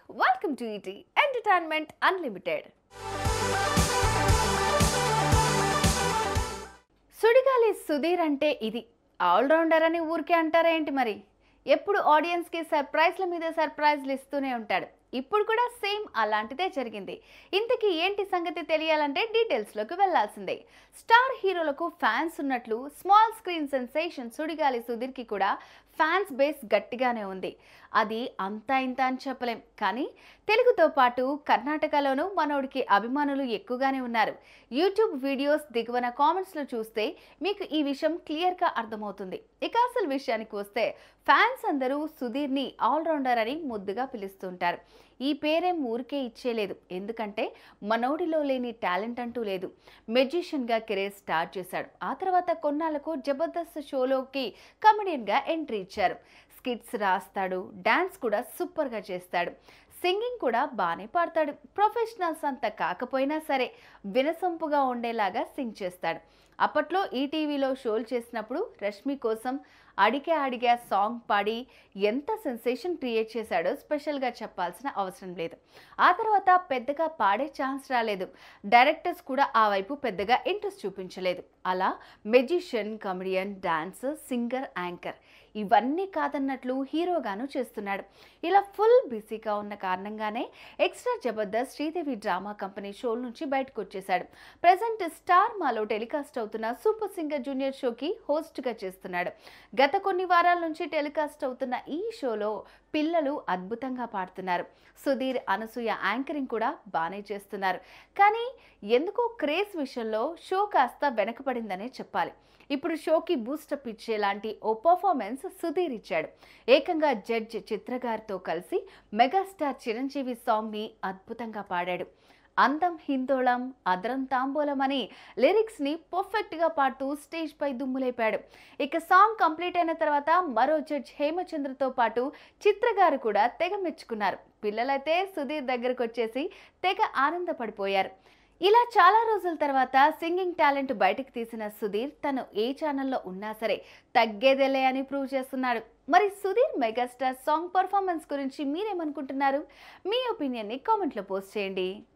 welcome to ET entertainment unlimited Sudigali Sudheer అంటే ఇది allrounder అని ఊరికే అంటారా ఏంటి మరి ఎప్పుడు ఆడియన్స్కి సర్ప్రైజ్ల మీద సర్ప్రైజ్లు ఇస్తూనే ఉంటాడు ఇప్పుడు కూడా సేమ్ అలాంటిదే జరిగింది ఇంతకీ ఏంటి సంగతి తెలియాలంటే డీటెయిల్స్లోకి వెళ్లాల్సిందే స్టార్ హీరోలకు ఫ్యాన్స్ ఉన్నట్లు స్మాల్ స్క్రీన్ సెన్సేషన్ సుడిగాలి సుధీర్కి కూడా ఫ్యాన్స్ బేస్ గట్టిగానే ఉంది అది అంతా ఇంత అని చెప్పలేం కానీ తెలుగుతో పాటు కర్ణాటకలోనూ మనోడికి అభిమానులు ఎక్కువగానే ఉన్నారు యూట్యూబ్ వీడియోస్ దిగువన కామెంట్స్లో చూస్తే మీకు ఈ విషయం క్లియర్గా అర్థమవుతుంది ఇక అసలు విషయానికి వస్తే ఫ్యాన్స్ అందరూ సుధీర్ని ఆల్రౌండర్ అని ముద్దుగా పిలుస్తుంటారు ఈ పేరేం ఊరికే ఇచ్చేలేదు ఎందుకంటే మనోడిలో లేని టాలెంట్ అంటూ లేదు మెజిషియన్గా కెరీర్ స్టార్ట్ చేశాడు ఆ తర్వాత కొన్నాళ్లకు జబర్దస్త్ షోలోకి కమెడియన్గా ఎంట్రీ ఇచ్చారు స్కిట్స్ రాస్తాడు డాన్స్ కూడా సూపర్గా చేస్తాడు సింగింగ్ కూడా బాగానే పాడతాడు ప్రొఫెషనల్స్ అంత కాకపోయినా సరే వినసొంపుగా ఉండేలాగా సింగ్ చేస్తాడు అప్పట్లో ఈటీవీలో షోలు చేసినప్పుడు రష్మి కోసం అడిగే అడిగే సాంగ్ పాడి ఎంత సెన్సేషన్ క్రియేట్ చేశాడో స్పెషల్గా చెప్పాల్సిన అవసరం లేదు ఆ తర్వాత పెద్దగా పాడే ఛాన్స్ రాలేదు డైరెక్టర్స్ కూడా ఆ వైపు పెద్దగా ఇంట్రెస్ట్ చూపించలేదు అలా magician comedian dance singer anchor ఇవన్నీ కాదన్నట్లు హీరోగాను చేస్తున్నాడు ఇలా ఫుల్ బిజీగా ఉన్న కారణంగానే extra Jabardasth Sridevi drama company షోల నుంచి బయటకు వచ్చేశాడు ప్రజెంట్ స్టార్ మాలో టెలికాస్ట్ అవుతున్న సూపర్ సింగర్ జూనియర్ షోకి హోస్ట్గా చేస్తున్నాడు గత కొన్ని వారాల నుంచి టెలికాస్ట్ అవుతున్న ఈ షోలో పిల్లలు అద్భుతంగా పాడుతున్నారు సుధీర్ అనసూయ యాంకరింగ్ కూడా బాగానే చేస్తున్నారు కానీ ఎందుకో క్రేజ్ విషయంలో షో కాస్త వెనకబడిందనే చెప్పాలి ఇప్పుడు షోకి బూస్టప్ ఇచ్చేలాంటి ఓ పర్ఫార్మెన్స్ సుధీర్ ఇచ్చాడు ఏకంగా జడ్జ్ చిత్ర గారితో కలిసి మెగాస్టార్ చిరంజీవి సాంగ్ని అద్భుతంగా పాడాడు అందం హిందోళం అదరం తాంబూలం అని లిరిక్స్ని పర్ఫెక్ట్గా పాడుతూ స్టేజ్ పై దుమ్ములేపాడు ఇక సాంగ్ కంప్లీట్ అయిన తర్వాత మరో జడ్జ్ హేమచంద్రతో పాటు చిత్ర గారు కూడా తెగ మెచ్చుకున్నారు పిల్లలైతే సుధీర్ దగ్గరకు వచ్చేసి తెగ ఆనందపడిపోయారు ఇలా చాలా రోజుల తర్వాత సింగింగ్ టాలెంట్ బయటకు తీసిన సుధీర్ తను ఏ ఛానల్లో ఉన్నా సరే తగ్గేదేలే అని ప్రూవ్ చేస్తున్నాడు మరి సుధీర్ మెగాస్టార్ సాంగ్ పర్ఫార్మెన్స్ గురించి మీరేమనుకుంటున్నారు మీ ఒపీనియన్ని కామెంట్లో పోస్ట్ చేయండి